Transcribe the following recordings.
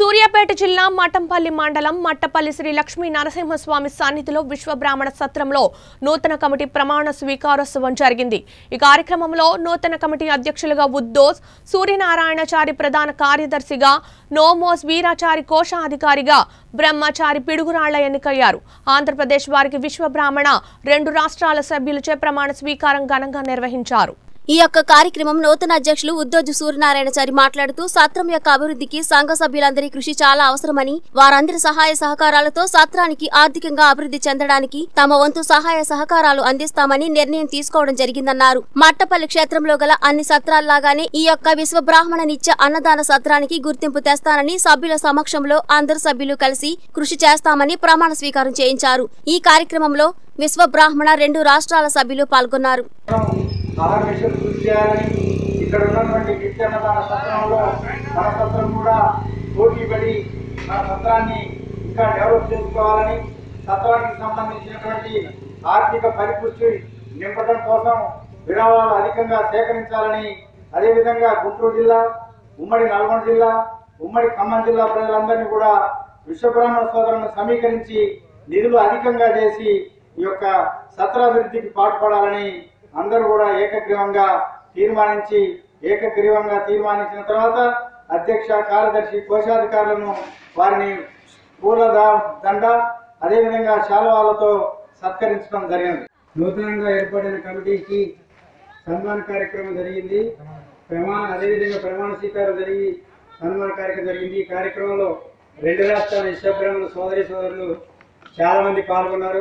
సూర్యాపేట జిల్లా మఠంపల్లి మండలం మట్టపల్లి శ్రీ లక్ష్మీ నరసింహస్వామి సన్నిధిలో విశ్వ బ్రాహ్మణ సత్రంలో నూతన కమిటీ ప్రమాణ స్వీకారోత్సవం జరిగింది ఈ కార్యక్రమంలో నూతన కమిటీ అధ్యక్షులుగా ఉద్దోస్ సూర్యనారాయణచారి ప్రధాన కార్యదర్శిగా నోమోస్ వీరాచారి కోశాధికారిగా బ్రహ్మచారి పిడుగురాళ్ల ఎన్నికయ్యారు ఆంధ్రప్రదేశ్ వారికి విశ్వ బ్రాహ్మణ రెండు రాష్ట్రాల సభ్యులచే ప్రమాణ స్వీకారం ఘనంగా నిర్వహించారు ఈ యొక్క కార్యక్రమం నూతన అధ్యక్షులు ఉద్దోజు సూర్యనారాయణచారి మాట్లాడుతూ సత్రం యొక్క అభివృద్ధికి సంఘ సభ్యులందరి కృషి చాలా అవసరమని వారందరి సహాయ సహకారాలతో సత్రానికి ఆర్థికంగా అభివృద్ధి చెందడానికి తమ వంతు సహాయ సహకారాలు అందిస్తామని నిర్ణయం తీసుకోవడం జరిగిందన్నారు మట్టపల్లి క్షేత్రంలో గల అన్ని సత్రాల్లాగానే ఈ యొక్క విశ్వ బ్రాహ్మణ నిత్య అన్నదాన సత్రానికి గుర్తింపు తెస్తానని సభ్యుల సమక్షంలో అందరు సభ్యులు కలిసి కృషి చేస్తామని ప్రమాణ స్వీకారం చేయించారు ఈ కార్యక్రమంలో విశ్వ బ్రాహ్మణ రెండు రాష్ట్రాల సభ్యులు పాల్గొన్నారు ఆర్గనైజేషన్ కృషి చేయాలని ఇక్కడ ఉన్నటువంటి నిత్యాన్నదాన సత్రంలో మన సత్రం కూడా పోటీ పడి మన సత్రాన్ని ఇంకా డెవలప్ చేసుకోవాలని సత్రానికి సంబంధించినటువంటి ఆర్థిక పరిపుష్టి నింపడం కోసం విరాళాలు అధికంగా సేకరించాలని అదేవిధంగా గుంటూరు జిల్లా ఉమ్మడి నల్గొండ జిల్లా ఉమ్మడి ఖమ్మం జిల్లా ప్రజలందరినీ కూడా విశ్వబ్రాహ్మణ సోదరులను సమీకరించి నిధులు అధికంగా చేసి ఈ యొక్క సత్రాభివృద్ధికి పాటుపడాలని అందరూ కూడా ఏకగ్రీవంగా తీర్మానించి ఏకగ్రీవంగా తీర్మానించిన తర్వాత అధ్యక్ష కార్యదర్శి కోశాధికారులను వారిని పూల ద- దండ అదేవిధంగా శాలువాలతో సత్కరించడం జరిగింది నూతనంగా ఏర్పడిన కమిటీకి సన్మాన కార్యక్రమం జరిగింది ప్రమాణ అదేవిధంగా ప్రమాణ స్వీకారం జరిగి సన్మాన కార్యక్రమం జరిగింది ఈ కార్యక్రమంలో రెండు రాష్ట్రాల విశ్వబ్రహ్మణ సోదరి సోదరులు చాలా మంది పాల్గొన్నారు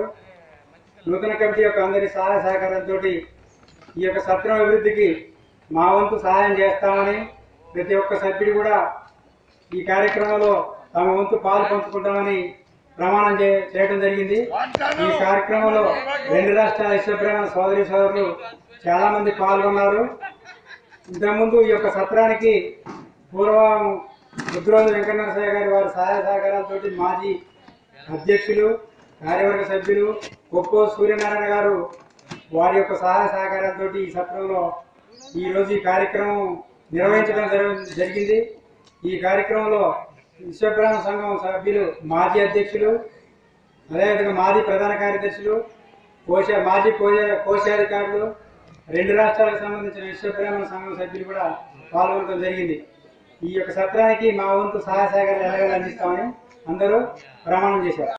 నూతన కమిటీ యొక్క అందరి సహాయ సహకారంతో ఈ యొక్క సత్రం అభివృద్ధికి మా వంతు సహాయం చేస్తామని ప్రతి ఒక్క సభ్యుడు కూడా ఈ కార్యక్రమంలో తమ వంతు పాలు పంచుకుంటామని ప్రమాణం చే- చేయడం జరిగింది ఈ కార్యక్రమంలో రెండు రాష్ట్రాల విశ్వబ్రహ్మణ సోదరి సోదరులు చాలా మంది పాల్గొన్నారు ఇంతకుముందు ఈ యొక్క సత్రానికి పూర్వం రుద్రోజు వెంకటనరసయ్య గారి వారి సహాయ సహకారాలతోటి మాజీ అధ్యక్షులు కార్యవర్గ సభ్యులు ఒక్కో సూర్యనారాయణ గారు వారి యొక్క సహాయ సహకారాలతో ఈ సత్రంలో ఈ రోజు ఈ కార్యక్రమం నిర్వహించడం జరగ- జరిగింది ఈ కార్యక్రమంలో విశ్వబ్రహ్మ సంఘం సభ్యులు మాజీ అధ్యక్షులు అదేవిధంగా మాజీ ప్రధాన కార్యదర్శులు కోశ మాజీ కోశ కోశాధికారులు రెండు రాష్ట్రాలకు సంబంధించిన విశ్వబ్రాహ్మణ సంఘం సభ్యులు కూడా పాల్గొనడం జరిగింది ఈ యొక్క సత్రానికి మా వంతు సహాయ సహకారాలు ఎలాగో అందిస్తామని అందరూ ప్రమాణం చేశారు